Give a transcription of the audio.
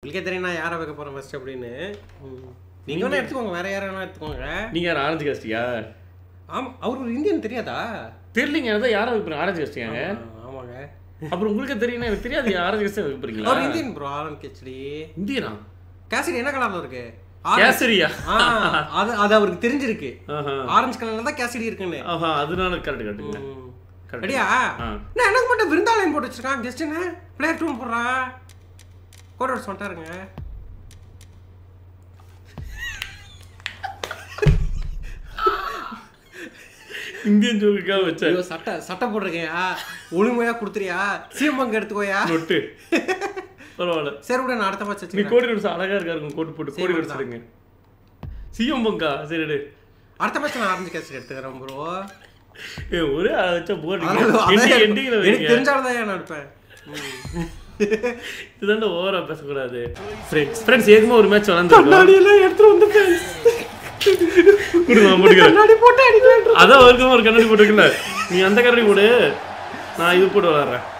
உங்களுக்கே தெரியும் நான் யாரை வைக்க போறேன் ஃபர்ஸ்ட் அப்படின்னு ம். நீங்க வேணா எடுத்துக்கோங்க வேற யாரை வேணா எடுத்துக்கோங்க நீங்க யார் ஆரஞ்சு காஸ்டியா ஆமா அவர் ஒரு இந்தியன் தெரியாதா தெரியலங்க அதான் யாரை வைப்பீங்க ஆரஞ்சு காஸ்டியாங்க ஆ, ஆமாங்க அப்புறம் உங்களுக்கு தெரியும் எனக்கு தெரியாது ஆரஞ்சு காஸ்டியா வைக்க போறீங்களா அவர் இந்தியன் ப்ரோ ஆரன் கெச்சடி இந்தியனா கேசரி என்ன கலர்ல இருக்கு கேசரியா ஆ, அது அது அவருக்கு தெரிஞ்சிருக்கு ஆஹா ஆரஞ்சு கலர்ல தான் கேசரி இருக்குன்னு ஆஹா அதனால கரெக்ட் கரெக்டுங்க ம். Correct. ரெடியா ஆ. நான் எனக்கு மட்டும் விருந்தாலயம் போட்டு வச்சிருக்கான் ஜஸ்ட் என்ன பிளேயர் டூன் போடுறா கோட் சொல்லிட்டாருங்க இந்தியன் ஜோக்குக்காக வச்சேன் ஐயோ சட்டை சட்டை போட்டிருக்கையா ஒழுமையா கொடுத்துறியா சீமங்க எடுத்துக்கோயா நொட்டு பரவாயில்ல சரி விட நான் அடுத்த மேட்ச் நீ வச்சுக்கிறேன் கோடி நோட்ஸ் அழகா இருக்கா இருக்கும் கோட் போட்டு கோடி நோட்ஸ் எடுங்க சிஎம் பங்கா சரி எடு. அடுத்த மேட்ச் நான் ஆரஞ்சு கேசரி எடுத்துக்கிறேன் ப்ரோ ஏ ஒரே ஆளை வச்சா போர் எண்டிங் எண்டிங்ல எனக்கு வைங்க தெரிஞ்சால்தான் நான் எடுப்பேன் ம். இதுதாண்ட ஓவரா பேசக்கூடாது ஃப்ரெண்ட்ஸ் ஃப்ரெண்ட்ஸ் ஏற்கனவே ஒரு மேட்ச் விளாண்டுருக்கோம் எல்லாம் எடுத்துட்டு வந்து கொடுங்க நான் போட்டுக்கிறேன் கண்ணாடி போட்டு அடிக்கலாம் அதான் ஒருக்கமா ஒரு கண்ணாடி போட்டுக்கல நீ அந்த கண்ணாடி போடு நான் இது போட்டு விளாட்றேன்